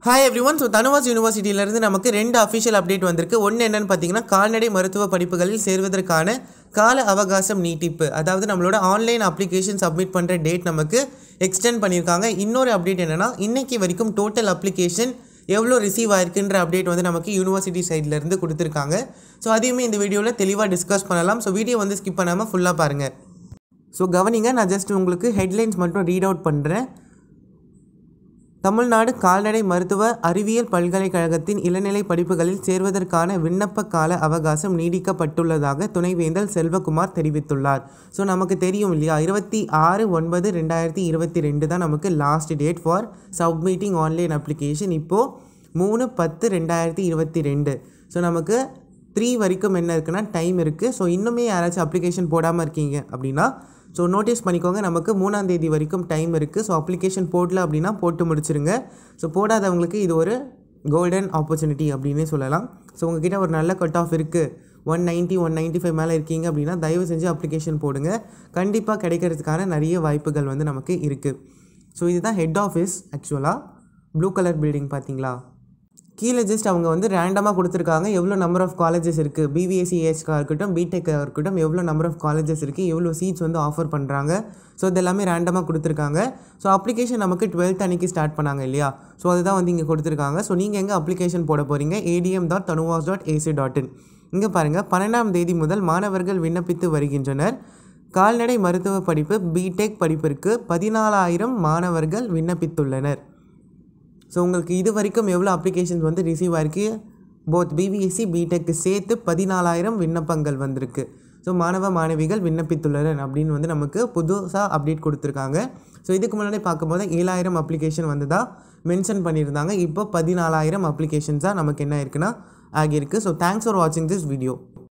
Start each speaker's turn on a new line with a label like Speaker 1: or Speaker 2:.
Speaker 1: hi everyone so TANUVAS யூனிவர்சிட்டியிலேருந்து நமக்கு ரெண்டு அஃபிஷியல் அப்டேட் வந்திருக்கு ஒன்று என்னன்னு பார்த்தீங்கன்னா கால்நடை மருத்துவ படிப்புகளில் சேர்வதற்கான கால அவகாசம் நீட்டிப்பு அதாவது நம்மளோட ஆன்லைன் அப்ளிகேஷன் சப்மிட் பண்ணுற டேட் நமக்கு எக்ஸ்டெண்ட் பண்ணியிருக்காங்க இன்னொரு அப்டேட் என்னென்னா இன்னைக்கு வரைக்கும் டோட்டல் அப்ளிகேஷன் எவ்வளோ ரிசீவ் ஆயிருக்குன்ற அப்டேட் வந்து நமக்கு யூனிவர்சிட்டி சைட்லேருந்து கொடுத்துருக்காங்க ஸோ அதையுமே இந்த வீடியோவில் தெளிவாக டிஸ்கஸ் பண்ணலாம் ஸோ வீடியோ வந்து ஸ்கிப் பண்ணாமல் ஃபுல்லாக பாருங்கள் ஸோ கவனிங்க நான் ஜஸ்ட் உங்களுக்கு ஹெட்லைன்ஸ் மட்டும் ரீட் அவுட் பண்ணுறேன் தமிழ்நாடு கால்நடை மருத்துவ அறிவியல் பல்கலைக்கழகத்தின் இளநிலை படிப்புகளில் சேர்வதற்கான விண்ணப்ப கால அவகாசம் நீடிக்கப்பட்டுள்ளதாக துணைவேந்தர் செல்வகுமார் தெரிவித்துள்ளார் ஸோ நமக்கு தெரியும் இல்லையா இருபத்தி ஆறு ஒன்பது ரெண்டாயிரத்தி இருபத்தி ரெண்டு தான் நமக்கு last date for submitting online application இப்போது மூணு பத்து ரெண்டாயிரத்தி இருபத்தி ரெண்டு ஸோ நமக்கு த்ரீ வரைக்கும் என்ன இருக்குன்னா டைம் இருக்குது ஸோ இன்னுமே யாராச்சும் அப்ளிகேஷன் போடாமல் இருக்கீங்க அப்படின்னா ஸோ நோட்டீஸ் பண்ணிக்கோங்க நமக்கு மூணாம் தேதி வரைக்கும் டைம் இருக்குது ஸோ அப்ளிகேஷன் போடல அப்படின்னா போட்டு முடிச்சிருங்க ஸோ போடாதவங்களுக்கு இது ஒரு கோல்டன் ஆப்பர்ச்சுனிட்டி அப்படின்னே சொல்லலாம் ஸோ உங்ககிட்ட ஒரு நல்ல கட் ஆஃப் இருக்குது one ninety one ninety five மேலே இருக்கீங்க அப்படின்னா தயவு செஞ்சு அப்ளிகேஷன் போடுங்க கண்டிப்பாக கிடைக்கிறதுக்கான நிறைய வாய்ப்புகள் வந்து நமக்கு இருக்குது ஸோ இதுதான் ஹெட் ஆஃபீஸ் ஆக்சுவலாக ப்ளூ கலர் பில்டிங் பார்த்தீங்களா கீழே ஜஸ்ட் அவங்க வந்து ரேண்டமாக கொடுத்துருக்காங்க எவ்வளோ நம்பர் ஆஃப் காலேஜஸ் இருக்குது பிபிஎஸ்சி ஏஹெச்காக இருக்கட்டும் பிடெக்காக இருக்கட்டும் எவ்வளோ நம்பர் ஆஃப் காலேஜஸ் இருக்குது எவ்வளோ சீட்ஸ் வந்து ஆஃபர் பண்ணுறாங்க ஸோ இது எல்லாமே ரேண்டமாக கொடுத்துருக்காங்க ஸோ அப்ளிகேஷன் நமக்கு டுவெல்த் அன்னைக்கு ஸ்டார்ட் பண்ணாங்க இல்லையா ஸோ அதுதான் வந்து இங்கே கொடுத்துருக்காங்க ஸோ நீங்கள் எங்கே அப்ளிகேஷன் போட போகிறீங்க ADM dot TANUVAS dot AC dot in இங்கே பாருங்கள் பன்னெண்டாம் தேதி முதல் மாணவர்கள் விண்ணப்பித்து வருகின்றனர் கால்நடை மருத்துவ படிப்பு பிடெக் படிப்பிற்கு பதினாலாயிரம் மாணவர்கள் விண்ணப்பித்துள்ளனர் ஸோ உங்களுக்கு இது வரைக்கும் எவ்வளோ அப்ளிகேஷன்ஸ் வந்து ரிசீவ் ஆயிருக்கு போத் பிபிஎஸ்சி பிடெக்கு சேர்த்து பதினாலாயிரம் விண்ணப்பங்கள் வந்திருக்கு ஸோ மாணவ மாணவிகள் விண்ணப்பித்துள்ளனர் அப்படின்னு வந்து நமக்கு புதுசாக அப்டேட் கொடுத்துருக்காங்க ஸோ இதுக்கு முன்னாடி பார்க்கும்போது ஏழாயிரம் அப்ளிகேஷன் வந்ததா மென்ஷன் பண்ணியிருந்தாங்க இப்போ பதினாலாயிரம் அப்ளிகேஷன்ஸாக நமக்கு என்ன இருக்குன்னா ஆகியிருக்கு ஸோ தேங்க்ஸ் ஃபார் வாட்சிங் திஸ் வீடியோ